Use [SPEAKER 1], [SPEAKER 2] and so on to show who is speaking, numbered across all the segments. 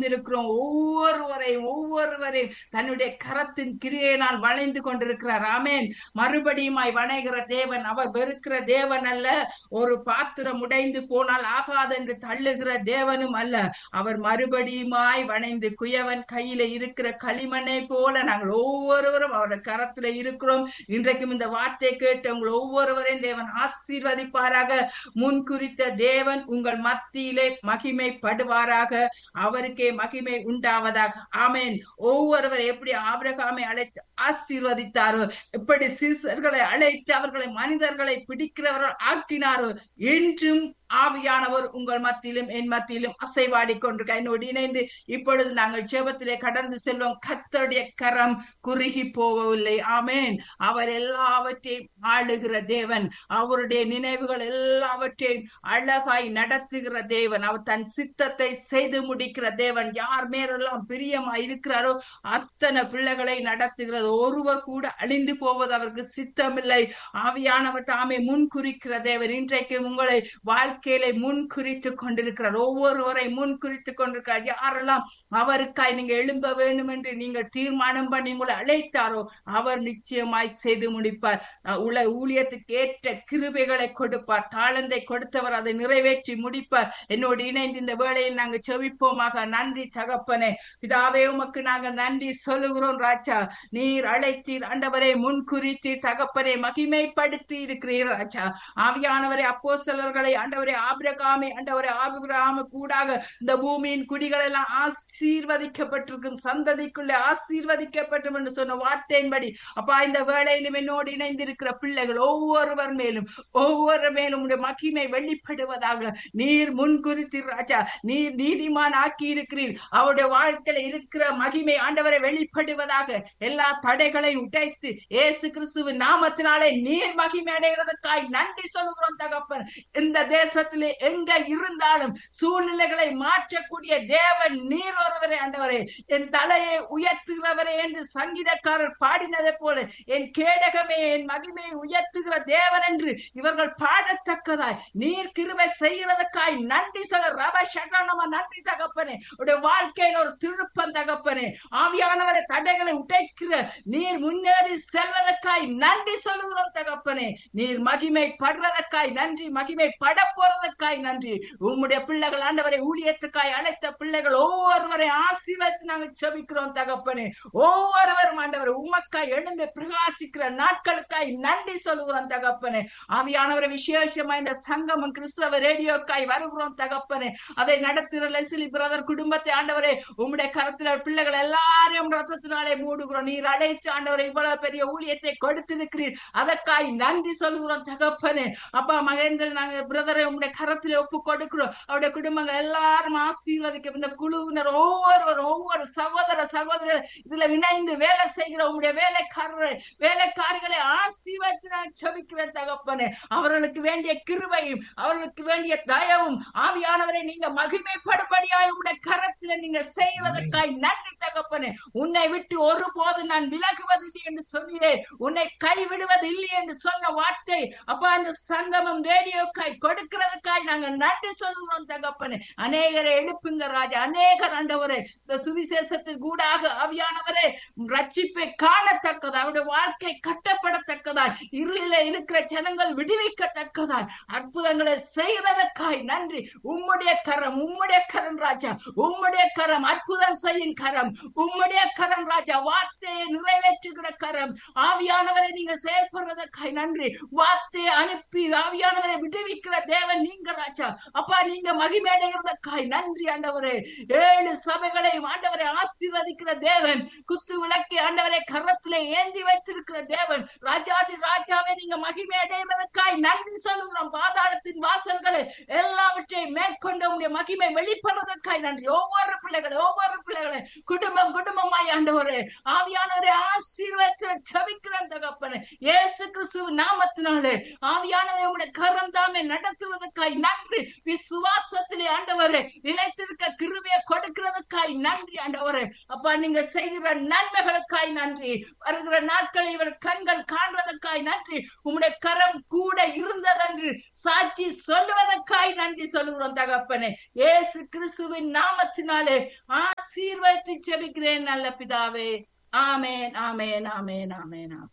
[SPEAKER 1] வந்திருக்கிறோம் ஒவ்வொருவரையும் ஒவ்வொருவரையும் தன்னுடைய கரத்தின் கிரியையினால் வளைந்து கொண்டிருக்கிறார் ஆமேன் மறுபடியுமாய் வணைகிற தேவன் அவர் வெறுக்கிற தேவன் அல்ல ஒரு பாத்திரம் உடைந்து போனால் ஆகாது என்று தள்ளுகிற தேவனும் அல்ல அவர் மறுபடியுமாய் வணைந்து குயவன் கையில இருக்கிற களிமண்ணை போல நாங்கள் ஒவ்வொருவரும் அவருடைய கரத்துல இருக்கிறோம் இன்றைக்கும் இந்த வார்த்தை கேட்டு உங்கள் ஒவ்வொருவரையும் தேவன் ஆசீர்வதிப்பாராக முன் குறித்த தேவன் உங்கள் மத்தியிலே மகிமைப்படுவாராக அவருக்கே மகிமை உண்டாவதாக ஆமேன் ஒவ்வொருவரை எப்படி ஆபிரகாமை அழைத்து ஆசீர்வதித்தாரோ எப்படி சீசர்களை அழைத்து அவர்களை மனிதர்களை பிடிக்கிறவர்கள் ஆக்கினாரோ என்றும் ஆவியானவர் உங்கள் மத்தியிலும் என் மத்தியிலும் அசைவாடி கொண்டிருக்க என்னோடு இணைந்து இப்பொழுது நாங்கள் ஜெபத்திலே கடந்து செல்வோம் கத்தருடைய கரம் குறுகி போகவில்லை ஆமேன் அவர் எல்லாவற்றையும் ஆளுகிற தேவன் அவருடைய நினைவுகள் எல்லாவற்றையும் அழகாய் நடத்துகிற தேவன் அவர் தன் சித்தத்தை செய்து முடிக்கிற தேவன் யார் மேலெல்லாம் பிரியமா இருக்கிறாரோ அத்தனை பிள்ளைகளை நடத்துகிறது ஒருவர் கூட அழிந்து போவது அவருக்கு சித்தமில்லை ஆவியானவர் தாமே முன் குறிக்கிற தேவன் இன்றைக்கு உங்களை வாழ்க்கையில முன் குறித்து கொண்டிருக்கிறார் ஒவ்வொருவரை முன் குறித்து கொண்டிருக்கிறார் யாரெல்லாம் அவருக்காய் நீங்க எழும்ப வேண்டும் என்று நீங்கள் தீர்மானம் பண்ணி உங்களை அழைத்தாரோ அவர் நிச்சயமாய் செய்து முடிப்பார் உல ஊழியத்துக்கு ஏற்ற கிருபைகளை கொடுப்பார் தாளந்தை கொடுத்தவர் அதை நிறைவேற்றி முடிப்பார் என்னோடு இணைந்து இந்த வேளையில் நாங்கள் செவிப்போமாக நன்றி தகப்பனே பிதாவே உமக்கு நாங்கள் நன்றி சொல்லுகிறோம் ராஜா நீர் அழைத்தீர் ஆண்டவரை முன் குறித்தீர் தகப்பனை மகிமைப்படுத்தி இருக்கிறீர் ராஜா ஆவியானவரை அப்போ சிலர்களை ஆண்டவரை ஆபிரகாமை ஆண்டவரை ஆபிரகாம கூடாக இந்த பூமியின் குடிகள் எல்லாம் ஆசீர்வதிக்கப்பட்டிருக்கும் சந்ததிக்குள்ளே ஆசீர்வதிக்கப்பட்டும் என்று சொன்ன வார்த்தையின்படி அப்பா இந்த வேளையிலும் என்னோடு இணைந்திருக்கிற பிள்ளைகள் ஒவ்வொருவர் மேலும் ஒவ்வொரு மேலும் உடைய மகிமை வெளிப்படுவதாக நீர் முன் குறித்தீர் ராஜா நீர் நீதிமான் ஆக்கி இருக்கிறீர் அவருடைய வாழ்க்கையில இருக்கிற மகிமை ஆண்டவரை வெளிப்படுவதாக எல்லா தடைகளையும் உடைத்து ஏசு கிறிஸ்துவின் நாமத்தினாலே நீர் மகிமை அடைகிறதுக்காய் நன்றி சொல்லுகிறோம் தகப்பன் இந்த தேசத்திலே எங்க இருந்தாலும் சூழ்நிலைகளை மாற்றக்கூடிய தேவன் நீர் ஒருவரே ஆண்டவரே என் தலையை உயர்த்துகிறவரே என்று சங்கீதக்காரர் பாடினதை போல என் கேடகமே என் மகிமையை உயர்த்துகிற தேவன் என்று இவர்கள் பாடத்தக்கதாய் நீர் கிருபை செய்கிறதுக்காய் நன்றி சொல்ல ரப சகனம நன்றி தகப்பனே உடைய வாழ்க்கையில் ஒரு திருப்பம் தகப்பனே ஆவியானவரை தடைகளை உடைக்கிற நீர் முன்னேறி செல்வதற்காய் நன்றி சொல்லுகிறோம் தகப்பனே நீர் மகிமை படுறதற்காய் நன்றி மகிமை பட போறதற்காய் நன்றி உம்முடைய பிள்ளைகள் ஆண்டவரை ஊழியத்துக்காய் அழைத்த பிள்ளைகள் ஒவ்வொருவரை ஆசீர்வதித்து நாங்கள் செபிக்கிறோம் தகப்பனே ஒவ்வொருவரும் ஆண்டவர் உமக்காய் எழுந்து பிரகாசிக்கிற நாட்களுக்காய் நன்றி சொல்லுகிறோம் தகப்பனே ஆவியானவரை விசேஷமா இந்த சங்கமம் கிறிஸ்தவ ரேடியோக்காய் வருகிறோம் தகப்பனே அதை நடத்துகிற லெசிலி பிரதர் குடும்பத்தை ஆண்டவரே உம்முடைய கரத்துல பிள்ளைகள் எல்லாரையும் ரத்தத்தினாலே மூடுகிறோம் நீர் அழைத்து ஆண்டவரை இவ்வளவு பெரிய ஊழியத்தை கொடுத்திருக்கிறீர் அதற்காய் நன்றி சொல்லுகிறோம் தகப்பனே அப்பா மகேந்திரன் நாங்க பிரதரை உங்களுடைய கரத்திலே ஒப்பு கொடுக்கிறோம் அவருடைய குடும்பங்கள் எல்லாரும் ஆசீர்வதிக்க இந்த குழுவினர் ஒவ்வொருவரும் ஒவ்வொரு சகோதர சகோதரர் இதுல இணைந்து வேலை செய்கிற உங்களுடைய வேலைக்காரர் வேலைக்காரிகளை ஆசீர்வதித்து நான் செபிக்கிற தகப்பனே அவர்களுக்கு வேண்டிய கிருபையும் அவர்களுக்கு வேண்டிய தயவும் ஆவியானவரை நீங்க மகிமைப்படும்படியாய் உங்களுடைய கரத்துல நீங்க செய்வதற்காய் நன்றி தகப்பனே உன்னை விட்டு ஒருபோது நான் விலகுவதில்லை என்று சொன்னீரே உன்னை கைவிடுவது இல்லை என்று சொன்ன வார்த்தை அப்பா அந்த சங்கமம் ரேடியோக்காய் கொடுக்கிறதுக்காய் நாங்க நன்றி சொல்லுகிறோம் தகப்பனே அநேகரை எழுப்புங்க ராஜா அநேகர் ஆண்டவரே இந்த சுவிசேஷத்தின் கூடாக ஆவியானவரே ரட்சிப்பை காணத்தக்கதா அவருடைய வாழ்க்கை கட்டப்படத்தக்கதாய் இருளில இருக்கிற ஜனங்கள் விடுவிக்கத்தக்கதாய் அற்புதங்களை செய்கிறதற்காய் நன்றி உம்முடைய கரம் உம்முடைய கரம் ராஜா உம்முடைய கரம் அற்புதம் செய்யும் கரம் உம்முடைய கரம் ராஜா வார்த்தையை நிறைவேற்றுகிற கரம் ஆவியானவரை நீங்க செயல்படுறதற்காய் நன்றி வார்த்தையை அனுப்பி ஆவியானவரை விடுவிக்கிற தேவன் நீங்க ராஜா அப்பா நீங்க மகிமையடைகிறதற்காய் நன்றி ஆண்டவரே ஏழு சபைகளையும் ஆண்டவரை ஆசீர்வதிக்கிற தேவன் குத்து விளக்கி ஆண்டவரை கரத்திலே ஏந்தி வைத்திருக்கிற தேவன் ராஜாதி ராஜாவை நீங்க மகிமை அடைவதற்காய் நன்றி சொல்லுகிறோம் பாதாளத்தின் வாசல்களை எல்லாவற்றையும் மேற்கொண்ட உடைய மகிமை வெளிப்படுவதற்காய் நன்றி ஒவ்வொரு பிள்ளைகளை ஒவ்வொரு பிள்ளைகளை குடும்ப குடும்பம் குடும்பமாய் ஆண்டவரே ஆவியானவரை ஆசீர்வதித்து ஜபிக்கிறேன் தகப்பனே இயேசு கிறிஸ்துவ நாமத்தினாலே ஆவியானவரை உங்களுடைய கரம் தாமே நடத்துவதற்காய் நன்றி விசுவாசத்திலே ஆண்டவரே நிலைத்திருக்க கிருபையை கொடுக்கிறதுக்காய் நன்றி ஆண்டவரே அப்பா நீங்க செய்கிற நன்மைகளுக்காய் நன்றி வருகிற நாட்களை இவர் கண்கள் காண்றதற்காய் நன்றி உம்முடைய கரம் கூட இருந்ததென்று சாட்சி சொல்லுவதற்காய் நன்றி சொல்லுகிறோம் தகப்பனே இயேசு கிறிஸ்துவின் நாமத்தினாலே ஆசீர்வதித்து ஜெபிக்கிறேன் நல்ல பிதாவே ஆமேன் ஆமேன் ஆமேன் ஆமேன் ஆமேன்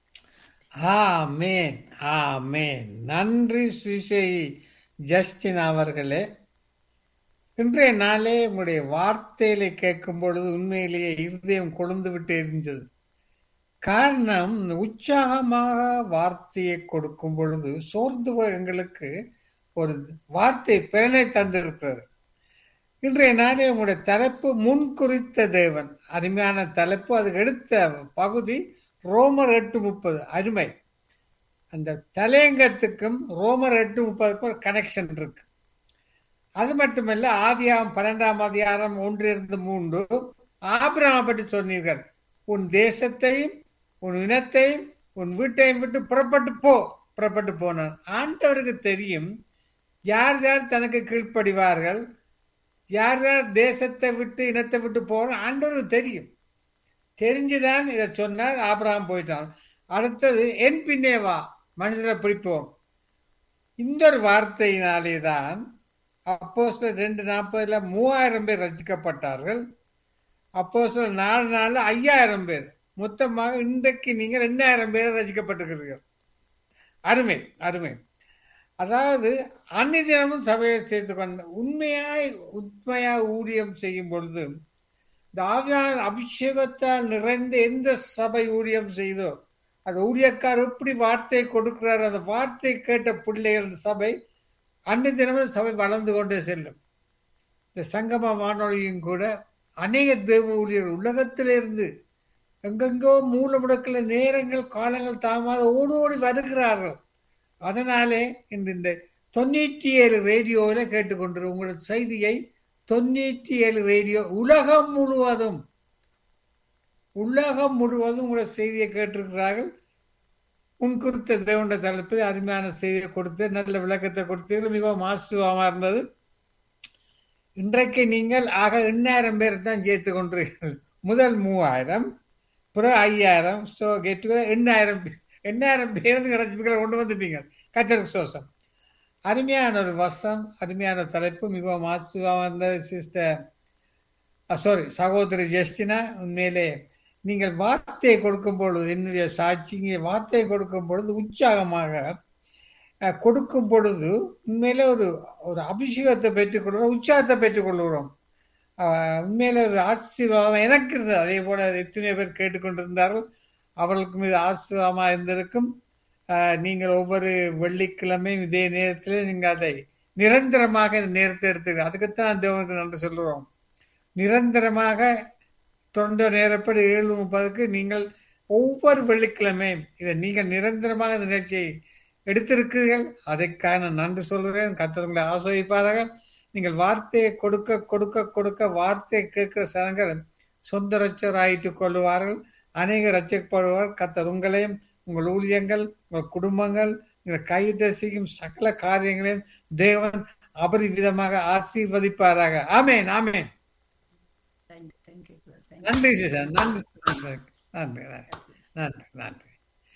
[SPEAKER 2] ஆமேன் ஆமேன் நன்றி சுசேயி ஜஸ்டின் அவர்களே இன்றைய நாளே உங்களுடைய வார்த்தையில கேட்கும் பொழுது உண்மையிலேயே இருதயம் கொழுந்து விட்டு எரிஞ்சது காரணம் உற்சாகமாக வார்த்தையை கொடுக்கும் பொழுது சோர்ந்து போய் எங்களுக்கு ஒரு வார்த்தை பிறனை தந்திருக்கிறது இன்றைய நாளே உங்களுடைய தலைப்பு முன்குறித்த தேவன் அருமையான தலைப்பு அதுக்கு எடுத்த பகுதி ரோமர் எட்டு முப்பது அருமை அந்த தலையங்கத்துக்கும் ரோமர் எட்டு முப்பதுக்கும் ஒரு கனெக்ஷன் இருக்கு அது மட்டுமல்ல ஆதியாம் பன்னெண்டாம் அதிகாரம் ஒன்றிலிருந்து மூன்று ஆபிரகாமை பற்றி சொன்னீர்கள் உன் தேசத்தையும் உன் இனத்தையும் உன் வீட்டையும் விட்டு புறப்பட்டு போ புறப்பட்டு போனான் ஆண்டவருக்கு தெரியும் யார் யார் தனக்கு கீழ்ப்படிவார்கள் யார் யார் தேசத்தை விட்டு இனத்தை விட்டு போறோம் ஆண்டவருக்கு தெரியும் தெரிஞ்சுதான் இதை சொன்னார் ஆபிரகாம் போயிட்டான் அடுத்தது என் பின்னே வா மனுஷனை பிடிப்போம் இந்த ஒரு வார்த்தையினாலே தான் அப்போ ரெண்டு நாற்பதுல மூவாயிரம் பேர் ரசிக்கப்பட்டார்கள் அப்போ நாலு நாள்ல ஐயாயிரம் பேர் மொத்தமாக இன்றைக்கு நீங்க ரெண்டாயிரம் பேர் ரசிக்கப்பட்டிருக்கிறீர்கள் அருமை அருமை அதாவது அன்னிதினமும் சபையை சேர்த்து கொண்ட உண்மையாய் உண்மையா ஊழியம் செய்யும் பொழுது இந்த ஆவியான அபிஷேகத்தால் நிறைந்த எந்த சபை ஊழியம் செய்தோ அந்த ஊழியக்கார் எப்படி வார்த்தை கொடுக்கிறார் அந்த வார்த்தை கேட்ட பிள்ளைகள் அந்த சபை அன்னை தினமும் சபை வளர்ந்து கொண்டே செல்லும் இந்த சங்கம வானொலியும் கூட அநேக தேவ ஊழியர் உலகத்திலிருந்து எங்கெங்கோ மூல முடக்கில் நேரங்கள் காலங்கள் தாமாத ஓடி ஓடி வருகிறார்கள் அதனாலே இன்று இந்த தொண்ணூற்றி ஏழு ரேடியோவில் கேட்டுக்கொண்டு உங்களது செய்தியை தொண்ணூற்றி ஏழு ரேடியோ உலகம் முழுவதும் உலகம் முழுவதும் உங்களோட செய்தியை கேட்டிருக்கிறார்கள் உன் குறித்த தேவண்ட தலைப்பில் அருமையான செய்தியை கொடுத்து நல்ல விளக்கத்தை கொடுத்தீர்கள் மிகவும் ஆசுவமாக இருந்தது இன்றைக்கு நீங்கள் ஆக எண்ணாயிரம் பேர் தான் சேர்த்து கொண்டீர்கள் முதல் மூவாயிரம் பிறகு ஐயாயிரம் ஸோ கெட்டு எண்ணாயிரம் எண்ணாயிரம் பேர் ரசிப்புகளை கொண்டு வந்துட்டீங்க கத்தருக்கு சோசம் அருமையான ஒரு வசம் அருமையான தலைப்பு மிகவும் ஆசுவமாக இருந்தது சிஸ்டர் சாரி சகோதரி ஜெஸ்டினா உண்மையிலே நீங்கள் வார்த்தையை கொடுக்கும் பொழுது என்னுடைய சாட்சிங்க வார்த்தையை கொடுக்கும் பொழுது உற்சாகமாக கொடுக்கும் பொழுது உண்மையிலே ஒரு ஒரு அபிஷேகத்தை பெற்றுக்கொள்கிறோம் உற்சாகத்தை பெற்றுக்கொள்கிறோம் உண்மையில ஒரு ஆசீர்வாதம் எனக்கு இருந்தது அதே போல எத்தனை பேர் கேட்டுக்கொண்டிருந்தார்கள் அவர்களுக்கும் இது ஆசீர்வாதமாக இருந்திருக்கும் நீங்கள் ஒவ்வொரு வெள்ளிக்கிழமையும் இதே நேரத்தில் நீங்கள் அதை நிரந்தரமாக இந்த நேரத்தை எடுத்துக்க அதுக்குத்தான் தேவனுக்கு நன்றி சொல்லுறோம் நிரந்தரமாக தொண்ட நேரப்படி ஏழு முப்பதுக்கு நீங்கள் ஒவ்வொரு வெள்ளிக்கிழமையும் இதை நீங்கள் நிரந்தரமாக இந்த நிகழ்ச்சியை எடுத்திருக்கிறீர்கள் அதற்காக நான் நன்றி சொல்கிறேன் கத்தவங்களை ஆசிரியப்பார்கள் நீங்கள் வார்த்தையை கொடுக்க கொடுக்க கொடுக்க வார்த்தையை கேட்கிற சனங்கள் சொந்த ரச்சர் ஆயிட்டு கொள்வார்கள் அநேக ரச்சப்படுவார் கத்தர் உங்களையும் உங்கள் ஊழியங்கள் உங்கள் குடும்பங்கள் உங்கள் கையிட்ட செய்யும் சகல காரியங்களையும் தேவன் அபரிவிதமாக ஆசீர்வதிப்பாராக ஆமேன் ஆமேன் நன்றி சிஷன் நன்றி நன்றி நன்றி நன்றி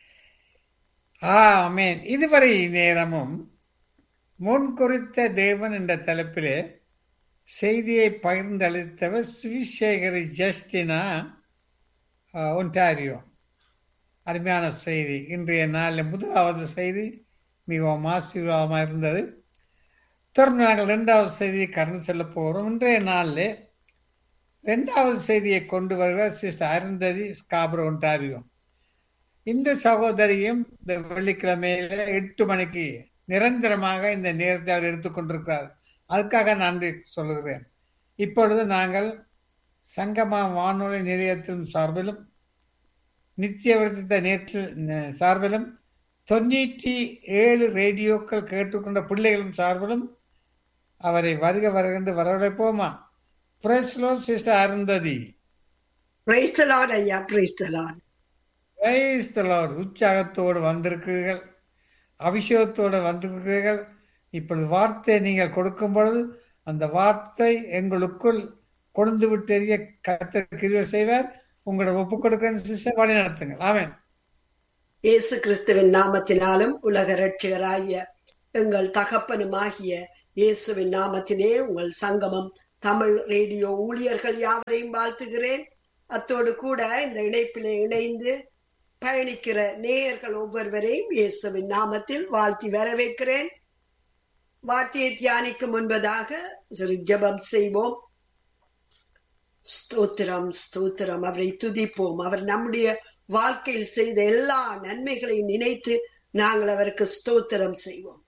[SPEAKER 2] ஆமேன் இதுவரை நேரமும் முன் குறித்த தேவன் என்ற தலைப்பிலே செய்தியை பகிர்ந்தளித்தவர் சுவிசேகரி ஜஸ்டினா ஒன்டாரியோ அருமையான செய்தி இன்றைய நாளில் முதலாவது செய்தி மிகவும் ஆசீர்வாதமாக இருந்தது தொடர்ந்து நாங்கள் ரெண்டாவது செய்தியை கடந்து செல்ல போகிறோம் இன்றைய நாளில் ரெண்டாவது செய்தியை கொண்டு வருகிற சிஸ்டர் அருந்ததி ஸ்காபர் ஒன்டாரியோ இந்த சகோதரியும் இந்த வெள்ளிக்கிழமையில எட்டு மணிக்கு நிரந்தரமாக இந்த நேரத்தை அவர் எடுத்துக்கொண்டிருக்கிறார் அதுக்காக நன்றி சொல்லுகிறேன் இப்பொழுது நாங்கள் சங்கமா வானொலி நிலையத்தின் சார்பிலும் நித்திய வருஷத்த நேற்று சார்பிலும் தொண்ணூற்றி ஏழு ரேடியோக்கள் கேட்டுக்கொண்ட பிள்ளைகளும் சார்பிலும் அவரை வருக வருகின்ற வரவழைப்போமா பிரஸ்லோ sister Arundhati
[SPEAKER 3] Praise the Lord, ஐயா praise the Lord.
[SPEAKER 2] Praise the Lord. உற்சாகத்தோடு வந்திருக்கிறீர்கள் அபிஷேகத்தோடு வந்திருக்கிறீர்கள் இப்பொழுது வார்த்தை நீங்கள் கொடுக்கும் பொழுது அந்த வார்த்தை எங்களுக்குள் கொண்டு விட்டெறிய கத்தர் கிருபை செய்வார் உங்களோட ஒப்புக் கொடுக்கிற சிஸ்டர் வழி நடத்துங்கள் ஆமென்
[SPEAKER 3] இயேசு கிறிஸ்துவின் நாமத்தினாலும் உலக ரட்சகராகிய எங்கள் தகப்பனுமாகிய இயேசுவின் நாமத்திலே உங்கள் சங்கமம் தமிழ் ரேடியோ ஊழியர்கள் யாவரையும் வாழ்த்துகிறேன் அத்தோடு கூட இந்த இணைப்பிலே இணைந்து பயணிக்கிற நேயர்கள் ஒவ்வொருவரையும் இயேசுவின் நாமத்தில் வாழ்த்தி வரவேற்கிறேன் வார்த்தையை தியானிக்கும் முன்பதாக சிறு ஜெபம் செய்வோம் ஸ்தோத்திரம் ஸ்தோத்திரம் அவரை துதிப்போம் அவர் நம்முடைய வாழ்க்கையில் செய்த எல்லா நன்மைகளையும் நினைத்து நாங்கள் அவருக்கு ஸ்தோத்திரம் செய்வோம்